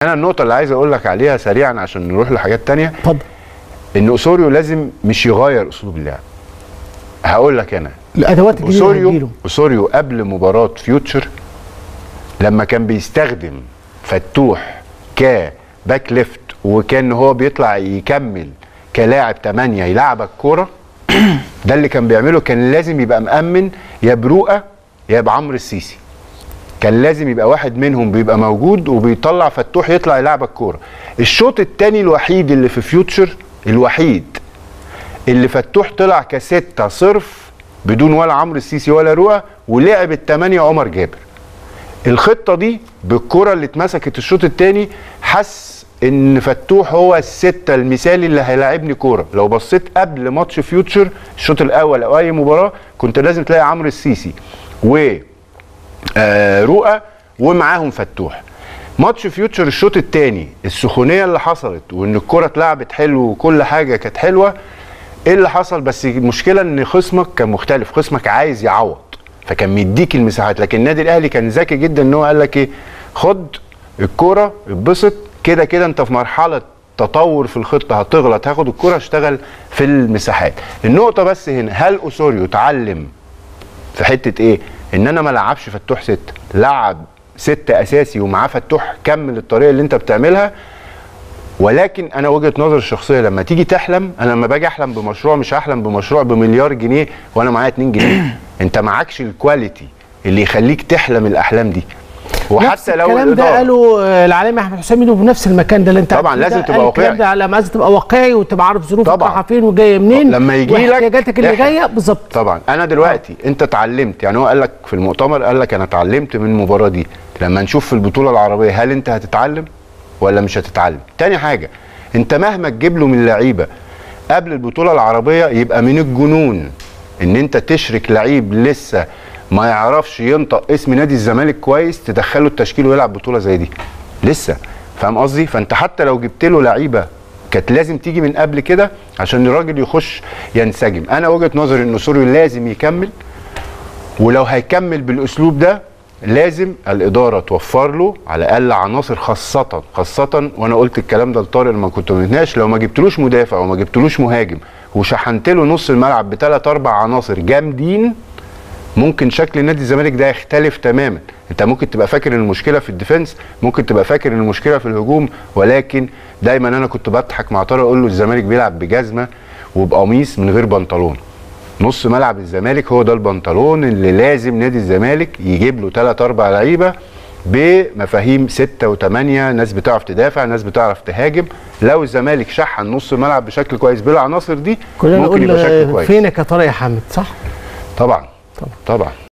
انا النقطه اللي عايز اقول لك عليها سريعا عشان نروح لحاجات تانية اتفضل ان اسوريو لازم مش يغير اسلوب اللعب هقول لك انا الادوات الجديده اللي اسوريو هتجيله. اسوريو قبل مباراه فيوتشر لما كان بيستخدم فتوح كباك ليفت وكان هو بيطلع يكمل كلاعب 8 يلعبك كوره ده اللي كان بيعمله كان لازم يبقى مأمن يا برؤى يا بعمرو السيسي كان لازم يبقى واحد منهم بيبقى موجود وبيطلع فتوح يطلع يلعبك كوره الشوط الثاني الوحيد اللي في فيوتشر الوحيد اللي فتوح طلع كستة صرف بدون ولا عمرو السيسي ولا رؤى ولعب الثمانية عمر جابر الخطة دي بالكرة اللي اتمسكت الشوط الثاني حس ان فتوح هو الستة المثالي اللي هيلاعبني كورة لو بصيت قبل ماتش فيوتشر الشوط الاول او اي مباراة كنت لازم تلاقي عمرو السيسي و آه، رؤى ومعاهم فتوح ماتش فيوتشر الشوط الثاني السخونيه اللي حصلت وان الكره اتلعبت حلو وكل حاجه كانت حلوه ايه اللي حصل بس المشكله ان خصمك كان مختلف خصمك عايز يعوض فكان مديك المساحات لكن النادي الاهلي كان ذكي جدا ان هو قال لك ايه خد الكوره اتبسط كده كده انت في مرحله تطور في الخطه هتغلط هاخد الكوره اشتغل في المساحات النقطه بس هنا هل اسوريو اتعلم في حته ايه ان انا ما لعبش فتوح ستة لعب ستة اساسي ومعاه فتوح كمل الطريقه اللي انت بتعملها ولكن انا وجهه نظري الشخصيه لما تيجي تحلم انا لما باجي احلم بمشروع مش هحلم بمشروع بمليار جنيه وانا معايا 2 جنيه انت معكش الكواليتي اللي يخليك تحلم الاحلام دي نفس وحتى لو الكلام ده الإدارة- قاله آه، العالمي احمد حسام يدوب في نفس المكان ده اللي انت طبعاً عارفه لازم ده. تبقى قال الكلام واقعي. ده على لازم تبقى واقعي وتبقى عارف ظروفك طبعاً. رايحه فين وجايه منين لما يجي لك واحتياجاتك اللي احنا. جايه بالظبط طبعا انا دلوقتي انت اتعلمت يعني هو قال لك في المؤتمر قال لك انا اتعلمت من المباراه دي لما نشوف في البطوله العربيه هل انت هتتعلم ولا مش هتتعلم تاني حاجه انت مهما تجيب له من لعيبه قبل البطوله العربيه يبقى من الجنون ان انت تشرك لعيب لسه ما يعرفش ينطق اسم نادي الزمالك كويس تدخله التشكيل ويلعب بطوله زي دي لسه فاهم قصدي فانت حتى لو جبت له لعيبه كانت لازم تيجي من قبل كده عشان الراجل يخش ينسجم انا وجهه نظري ان سوريو لازم يكمل ولو هيكمل بالاسلوب ده لازم الاداره توفر له على الاقل عناصر خاصه خاصه وانا قلت الكلام ده لطارق لما كنت بنتناقش لو ما جبتلوش مدافع وما جبتلوش مهاجم وشحنت له نص الملعب بثلاث اربع عناصر جامدين ممكن شكل نادي الزمالك ده يختلف تماما انت ممكن تبقى فاكر ان المشكله في الديفنس ممكن تبقى فاكر ان المشكله في الهجوم ولكن دايما انا كنت بضحك مع طارق اقول له الزمالك بيلعب بجزمه وبقميص من غير بنطلون نص ملعب الزمالك هو ده البنطلون اللي لازم نادي الزمالك يجيب له ثلاث اربع لعيبه بمفاهيم ستة وثمانية ناس بتعرف تدافع ناس بتعرف تهاجم لو الزمالك شحن نص الملعب بشكل كويس بالعناصر دي كلنا ممكن نقول يبقى شكل آه، كويس فينك يا طارق يا حامد صح طبعا طبعا. طبعا